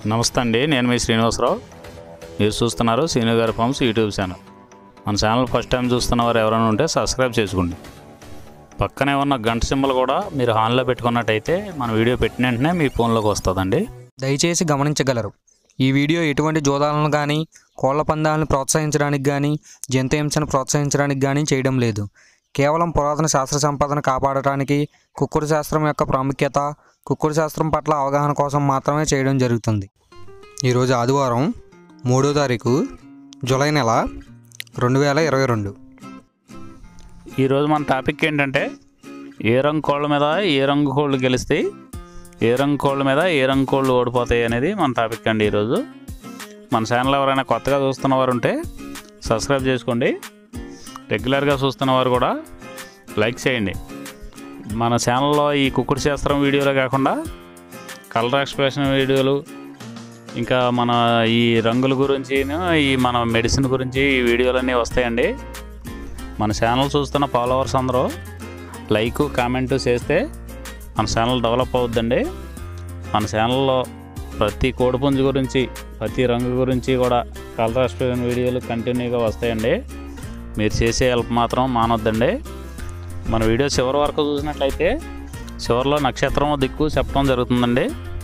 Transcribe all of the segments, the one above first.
నమస్తే అండి నేను మీ శ్రీనివాసరావు మీరు చూస్తున్నారు శ్రీను గారి ఫార్మ్స్ యూట్యూబ్ ఛానల్ మన ఛానల్ ఫస్ట్ టైం చూస్తున్న వారు ఎవరైనా ఉంటే సబ్స్క్రైబ్ చేసుకోండి పక్కనే ఉన్న గంట సింబల్ కూడా మీరు ఆన్లో పెట్టుకున్నట్టయితే మన వీడియో పెట్టిన వెంటనే మీ ఫోన్లోకి వస్తుందండి దయచేసి గమనించగలరు ఈ వీడియో ఎటువంటి జోదాలను కానీ కోళ్ల పందాలను ప్రోత్సహించడానికి కానీ జంతు హింసను ప్రోత్సహించడానికి కానీ చేయడం లేదు కేవలం పురాతన శాస్త్ర సంపదను కాపాడటానికి కుక్కుడు శాస్త్రం యొక్క ప్రాముఖ్యత కుక్కుడు శాస్త్రం పట్ల అవగాహన కోసం మాత్రమే చేయడం జరుగుతుంది ఈరోజు ఆదివారం మూడో తారీఖు జూలై నెల రెండు వేల ఇరవై రెండు ఈరోజు మన టాపిక్ ఏంటంటే ఏ రంగు కోళ్ళ మీద ఏ రంగు కోళ్ళు గెలుస్తాయి ఏ రంగు కోళ్ళ మీద ఏ రంగు కోళ్ళు ఓడిపోతాయి అనేది మన టాపిక్ అండి ఈరోజు మన ఛానల్ ఎవరైనా కొత్తగా చూస్తున్న వారు ఉంటే సబ్స్క్రైబ్ చేసుకోండి రెగ్యులర్గా చూస్తున్న వారు కూడా లైక్ చేయండి మన ఛానల్లో ఈ కుక్కుడు శాస్త్రం వీడియోలే కాకుండా కలర్ ఎక్స్ప్రెషన్ వీడియోలు ఇంకా మన ఈ రంగుల గురించి ఈ మన మెడిసిన్ గురించి ఈ వీడియోలన్నీ వస్తాయండి మన ఛానల్ చూస్తున్న ఫాలోవర్స్ అందరూ లైక్ కామెంట్ చేస్తే మన ఛానల్ డెవలప్ అవుద్దండి మన ఛానల్లో ప్రతి కోడిపుంజు గురించి ప్రతి రంగు గురించి కూడా కలర్ ఎక్స్ప్రెషన్ వీడియోలు కంటిన్యూగా వస్తాయండి మీరు చేసే హెల్ప్ మాత్రం మానొద్దండి మన వీడియో చివరి వరకు చూసినట్లయితే చివరిలో నక్షత్రం దిక్కు చెప్పడం జరుగుతుందండి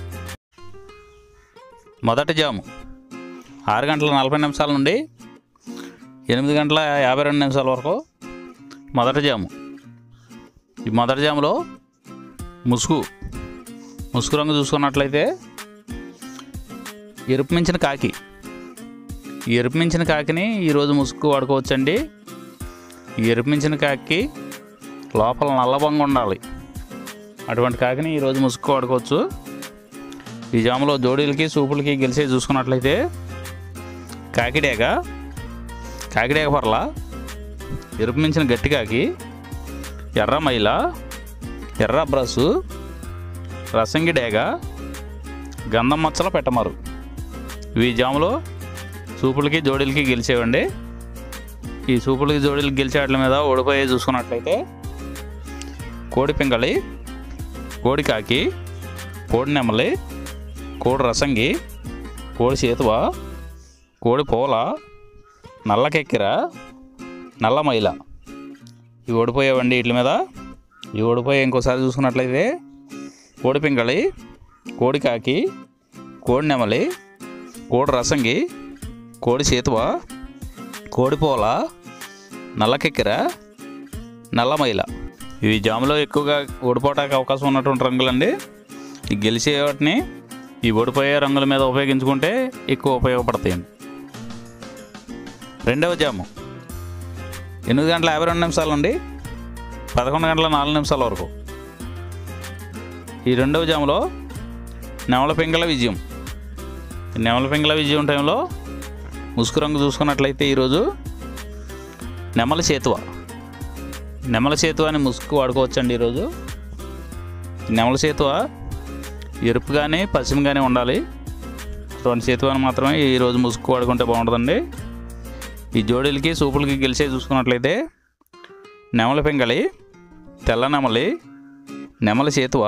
మొదటి జాము ఆరు గంటల నలభై నిమిషాల నుండి ఎనిమిది గంటల యాభై రెండు నిమిషాల వరకు మొదటి జాము ఈ మొదటి జాములో ముసుగు ముసుగు రంగు చూసుకున్నట్లయితే ఎరుపు మించిన కాకి ఈ ఎరుపు మించిన కాకిని ఈరోజు ముసుగు వాడుకోవచ్చండి ఈ ఎరుపు మించిన కాకి లోపల నల్లబంగా ఉండాలి అటువంటి కాకిని ఈరోజు ముసుగు వాడుకోవచ్చు ఈ జాములో జోడీలకి సూపులకి గెలిచి చూసుకున్నట్లయితే కాకిడేగ కాకిడేగ పర్ల ఎరుపు మించిన గట్టి కాకి ఎర్ర మైల ఎర్ర బ్రస్సు రసంగి డేగ గంధం మచ్చల పెట్టమారు ఇవి జాములో సూపులకి జోడీలకి గెలిచేవండి ఈ సూపులకి జోడీలకి గెలిచే వాటి మీద ఓడిపోయి చూసుకున్నట్లయితే కోడి పింగళి కోడి కాకి కోడి నెమలి కోడి రసంగి కోడి సేతువ కోడి పోల నల్లకెక్కిర నల్ల మైల ఇవి ఓడిపోయేవండి వీటి మీద ఇవి ఓడిపోయి ఇంకోసారి చూసుకున్నట్లయితే కోడి పింగళి కోడి కాకి కోడి నెమలి కోడి రసంగి కోడి సేతువ కోడి పోల నల్లకెక్కిర నల్ల మైల ఇవి జాములో ఎక్కువగా ఓడిపోవడానికి అవకాశం ఉన్నటువంటి రంగులండి ఈ గెలిచే వాటిని ఈ ఓడిపోయే రంగుల మీద ఉపయోగించుకుంటే ఎక్కువ ఉపయోగపడతాయండి రెండవ జాము ఎనిమిది గంటల యాభై రెండు నిమిషాల నుండి పదకొండు గంటల నాలుగు నిమిషాల వరకు ఈ రెండవ జాములో నెమల పింగళ విజయం ఈ నెమల పింగళ విజయం టైంలో ముసుగు రంగు చూసుకున్నట్లయితే ఈరోజు నెమల చేతువ నెమల చేతువ అని ముసుగు వాడుకోవచ్చండి ఈరోజు ఈ నెమల చేతువ ఎరుపు కానీ పశ్చిమ కానీ ఉండాలి అటువంటి చేతువని మాత్రమే ఈరోజు ముసుగు వాడుకుంటే బాగుంటుందండి ఈ జోడీలకి సూపులకి గెలిచే చూసుకున్నట్లయితే నెమల పింగళి తెల్ల నెమలి నెమల చేతువ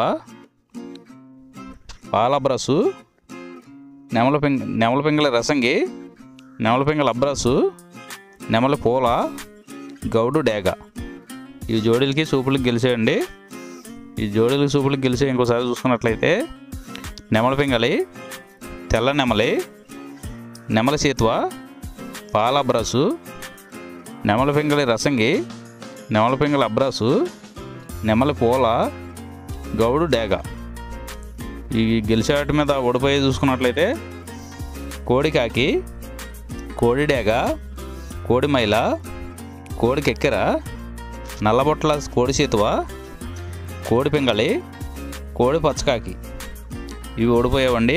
పాల బ్రస్సు నెమల పింగ నెమల పింగళి రసంగి నెమల పింగళి అబ్రస్సు నెమలి పూల గౌడు డేగ ఈ జోడీలకి సూపులకి గెలిచేయండి ఈ జోడీలకి సూపులకి గెలిచే ఇంకోసారి చూసుకున్నట్లయితే నెమల పింగళి తెల్ల నెమలి నెమల చేతువ పాల అబ్రాసు నెమల పింగళి రసంగి నెమల పింగళి అబ్రాసు నెమలి పూల గౌడు డేగ ఈ గెలిచేవాటి మీద ఓడిపోయి చూసుకున్నట్లయితే కోడి కాకి కోడి డేగ కోడి మైల కోడి కెక్కెర నల్లబొట్ల కోడి చేతువ కోడి పింగళి కోడి పచ్చకాకి ఇవి ఓడిపోయావండి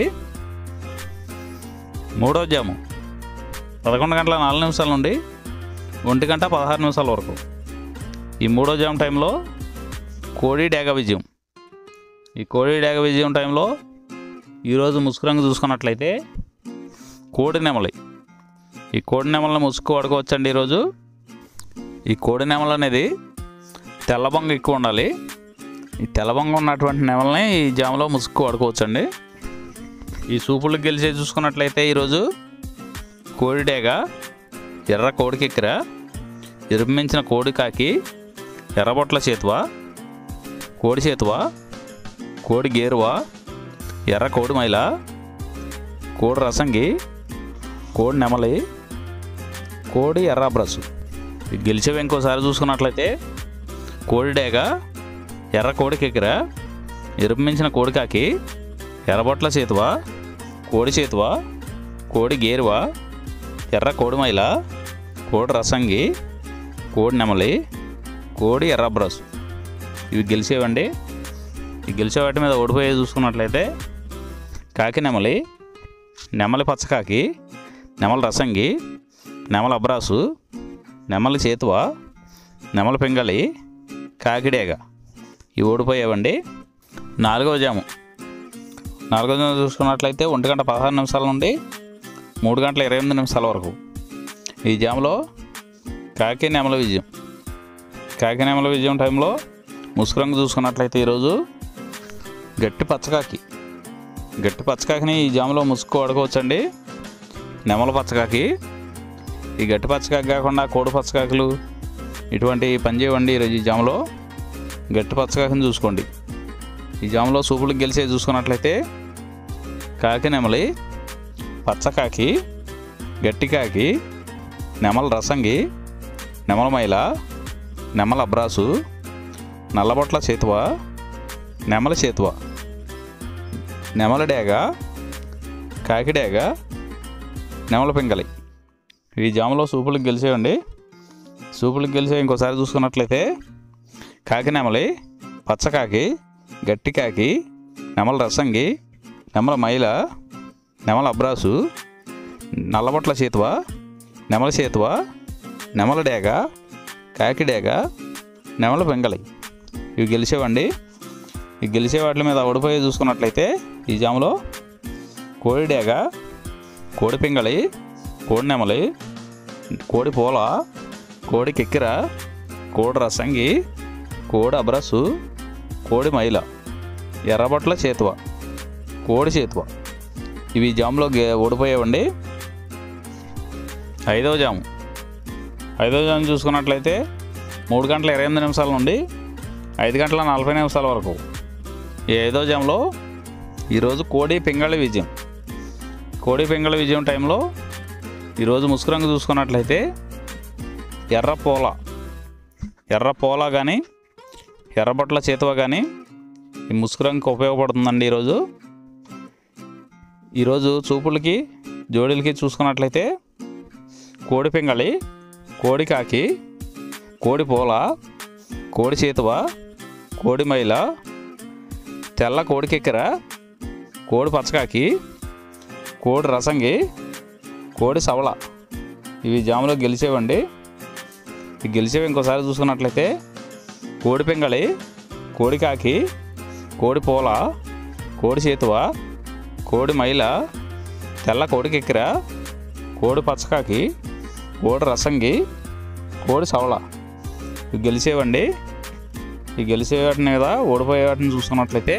మూడో జాము పదకొండు గంటల నాలుగు నిమిషాల నుండి ఒంటి గంట పదహారు నిమిషాల వరకు ఈ మూడో జామ్ టైంలో కోడి డేగ విజయం ఈ కోడి డేగ విజయం టైంలో ఈరోజు ముసుగు రంగు చూసుకున్నట్లయితే కోడి నెమలి ఈ కోడి నెమలని ముసుగు వాడుకోవచ్చండి ఈరోజు ఈ కోడి నెమలు అనేది తెల్లబొంగ ఎక్కువ ఉండాలి ఈ తెల్లబొంగ ఉన్నటువంటి నెమల్ని ఈ జామలో ముసుగు వాడుకోవచ్చండి ఈ సూపులకు గెలిచే చూసుకున్నట్లయితే ఈరోజు కోడిడేగ ఎర్ర కోడికెక్కిర ఎరుమించిన కోడి కాకి ఎర్రబొట్ల చేతువ కోడి చేతువ కోడి గేరువ ఎర్ర కోడి మైల కోడి రసంగి కోడి నెమలి కోడి ఎర్ర బ్రష్ గెలిచేవి ఇంకోసారి చూసుకున్నట్లయితే కోడి డేగ ఎర్ర కోడి కెక్కిర ఎరుపు మించిన కోడి కాకి ఎర్రబొట్ల చేతువ కోడి చేతువ కోడి గేరువ ఎర్ర కోడి మైల కోడి రసంగి కోడి నెమలి కోడి ఎర్ర బ్రష్ ఇవి గెలిచేవండి ఈ గెలిచే వాటి మీద ఓడిపోయే చూసుకున్నట్లయితే కాకి నెమలి నెమలి పచ్చకాకి నెమలి రసంగి నెమలి అబ్రాసు నెమలి చేతువ నెమలి పింగళి కాకిడేగ ఇవి ఓడిపోయావండి నాలుగవ జాము నాలుగవ జాము చూసుకున్నట్లయితే ఒంటి గంట పదహారు నిమిషాల నుండి మూడు గంటల ఇరవై ఎనిమిది నిమిషాల వరకు ఈ జాములో కాకి నెమల విజయం కాకి నెమల విజయం టైంలో ముసుగు రంగు చూసుకున్నట్లయితే ఈరోజు గట్టి పచ్చకాకి గట్టి పచ్చకాకిని ఈ జాములో ముసుగు వాడుకోవచ్చండి నెమల పచ్చకాకి ఈ గట్టి పచ్చకాకి కాకుండా కోడి పచ్చకాకులు ఇటువంటి పని చేయవండి ఈరోజు ఈ జాములో గట్టి పచ్చకాకిని చూసుకోండి ఈ జాములో సూపులకు గెలిచే చూసుకున్నట్లయితే కాకి నెమలి పచ్చకాకి గట్టి కాకి నెమల రసంగి నెమల మైల నెమల అబ్రాసు నల్లబొట్ల చేతువ నెమల చేతువ నెమల డేగ కాకి డేగ నెమల పింగలి ఈ జాములో సూపులకు గెలిచేయండి సూపులకు గెలిచే ఇంకోసారి చూసుకున్నట్లయితే కాకి నెమలి పచ్చకాకి గట్టి కాకి నెమల రసంగి నెమల మైల నెమల అబ్రాసు నల్లబొట్ల చేతువ నెమల చేతువ నెమల డేగ కాకి డేగ నెమల పెంగళి ఇవి గెలిచేవండి ఈ గెలిచే వాటి మీద ఓడిపోయి చూసుకున్నట్లయితే ఈ జాములో కోడి డేగ కోడి పింగళి కోడి నెమలి కోడి పూల కోడి కెక్కిర కోడి రసంగి కోడి అబ్రసు కోడి మైల ఎర్రబొట్ల చేతువ కోడి చేతువ ఇవి ఈ జాములో గే ఓడిపోయేవండి ఐదవ జాము ఐదవ జాము చూసుకున్నట్లయితే మూడు గంటల ఇరవై ఎనిమిది నిమిషాల నుండి ఐదు గంటల నలభై నిమిషాల వరకు ఈ ఐదవ జాములో ఈరోజు కోడి పింగళి విజయం కోడి పింగళి విజయం టైంలో ఈరోజు ముసుగురంగు చూసుకున్నట్లయితే ఎర్ర పోల ఎర్ర పోల కానీ ఎర్రబొట్ల చేతువ కానీ ఈ ముసుగురంగుకి ఉపయోగపడుతుందండి ఈరోజు ఈరోజు చూపులకి జోడీలకి చూసుకున్నట్లయితే కోడి పింగళి కోడి కాకి కోడి పూల కోడి చేతువ కోడి మైల తెల్ల కోడి కెక్కెర కోడి పచ్చకాకి కోడి రసంగి కోడి సవళ ఇవి జాములో గెలిచేవండి ఈ గెలిచేవి ఇంకోసారి చూసుకున్నట్లయితే కోడి పింగళి కోడి కాకి కోడి పూల కోడి చేతువ కోడి మైల తెల్ల కోడి కెక్కిర కోడి పచ్చకాకి కోడి రసంగి కోడి సవళ ఇవి గెలిచేవండి ఈ గెలిచే వాటిని కదా ఓడిపోయే వాటిని చూసుకున్నట్లయితే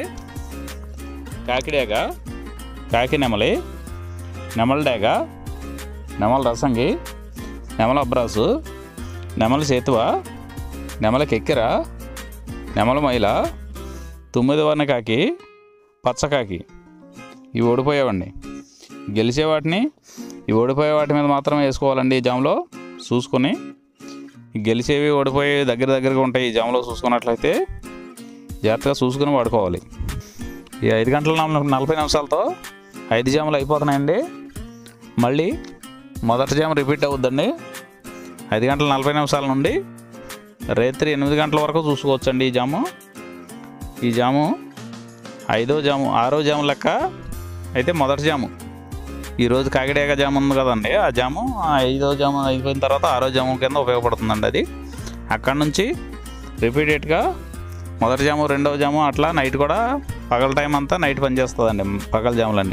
కాకిడేగ కాకి నెమలి నెమల డేగ నెమల రసంగి నెమల అబ్రాసు నెమల చేతువ నెమల కెక్కిర నెమల మైల తొమ్మిది వర్ణ కాకి పచ్చకాకి ఇవి ఓడిపోయావండి గెలిచే వాటిని ఈ ఓడిపోయే వాటి మీద మాత్రం వేసుకోవాలండి ఈ జామ్లో చూసుకొని ఈ గెలిచేవి ఓడిపోయి దగ్గర దగ్గరగా ఉంటాయి ఈ జామ్లో చూసుకున్నట్లయితే జాగ్రత్తగా చూసుకుని వాడుకోవాలి ఈ ఐదు గంటల నల- నలభై నిమిషాలతో ఐదు జాములు అయిపోతున్నాయండి మళ్ళీ మొదటి జాము రిపీట్ అవుద్దండి ఐదు గంటల నలభై నిమిషాల నుండి రాత్రి ఎనిమిది గంటల వరకు చూసుకోవచ్చండి ఈ జాము ఈ జాము ఐదో జాము ఆరో జాము లెక్క అయితే మొదటి జాము ఈరోజు కాకిడేక జాము ఉంది కదండి ఆ జాము ఆ ఐదో జాము అయిపోయిన తర్వాత ఆరో జాము కింద ఉపయోగపడుతుందండి అది అక్కడ నుంచి రిపీటెడ్గా మొదటి జాము రెండవ జాము అట్లా నైట్ కూడా పగల టైం అంతా నైట్ పనిచేస్తుందండి పగల జాములన్నీ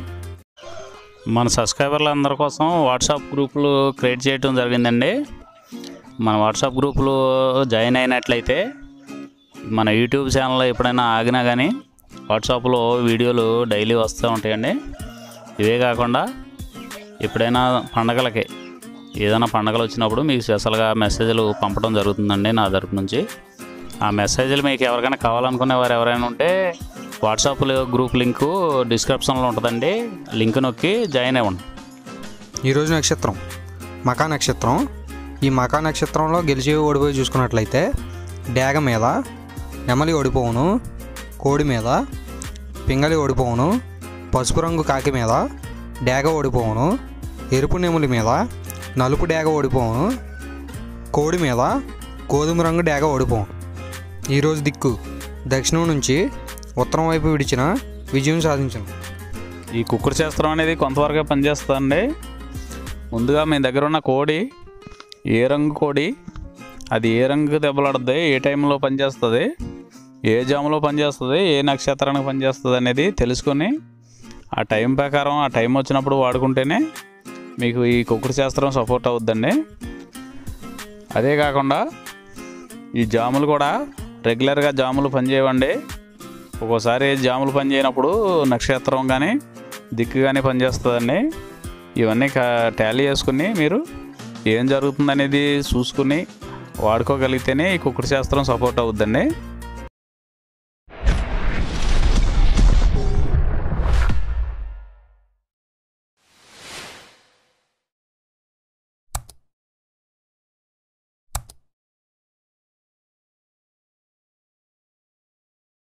మన సబ్స్క్రైబర్ల అందరి కోసం వాట్సాప్ గ్రూపులు క్రియేట్ చేయడం జరిగిందండి మన వాట్సాప్ గ్రూపులో జాయిన్ అయినట్లయితే మన యూట్యూబ్ ఛానల్లో ఎప్పుడైనా ఆగినా కానీ వాట్సాప్లో వీడియోలు డైలీ వస్తూ ఉంటాయండి ఇవే కాకుండా ఎప్పుడైనా పండగలకి ఏదైనా పండగలు వచ్చినప్పుడు మీకు స్పెషల్గా మెసేజ్లు పంపడం జరుగుతుందండి నా తరపు నుంచి ఆ మెసేజ్లు మీకు ఎవరికైనా కావాలనుకునే వారు ఎవరైనా ఉంటే వాట్సాప్ గ్రూప్ లింకు డిస్క్రిప్షన్లో ఉంటుందండి లింక్ నొక్కి జాయిన్ అవ్వండి ఈరోజు నక్షత్రం మకా నక్షత్రం ఈ మకా నక్షత్రంలో గెలిచి ఓడిపోయి చూసుకున్నట్లయితే డేగ మీద నెమలి ఓడిపోవును కోడి మీద పింగళి ఓడిపోవును పసుపు రంగు కాకి మీద డేగ ఓడిపోవును ఎరుపు నెమలి మీద నలుపు డేగ ఓడిపోవును కోడి మీద గోధుమ రంగు డేగ ఓడిపోవును ఈరోజు దిక్కు దక్షిణం నుంచి ఉత్తరం వైపు విడిచిన విజయం సాధించను ఈ కుక్కుడు శాస్త్రం అనేది కొంతవరకే పనిచేస్తుందండి ముందుగా మీ దగ్గర ఉన్న కోడి ఏ రంగు కోడి అది ఏ రంగు దెబ్బలాడుతుంది ఏ టైంలో పనిచేస్తుంది ఏ జాములో పనిచేస్తుంది ఏ నక్షత్రానికి పనిచేస్తుంది అనేది తెలుసుకొని ఆ టైం ప్రకారం ఆ టైం వచ్చినప్పుడు వాడుకుంటేనే మీకు ఈ కుక్కుడు శాస్త్రం సపోర్ట్ అవుద్దండి అదే కాకుండా ఈ జాములు కూడా రెగ్యులర్గా జాములు పనిచేయవండి ఒక్కోసారి జాములు పనిచేయనప్పుడు నక్షత్రం కానీ దిక్కు కానీ పనిచేస్తుందండి ఇవన్నీ టాలీ చేసుకుని మీరు ఏం జరుగుతుందనేది చూసుకుని వాడుకోగలిగితేనే ఈ కుక్కుడు శాస్త్రం సపోర్ట్ అవుద్దండి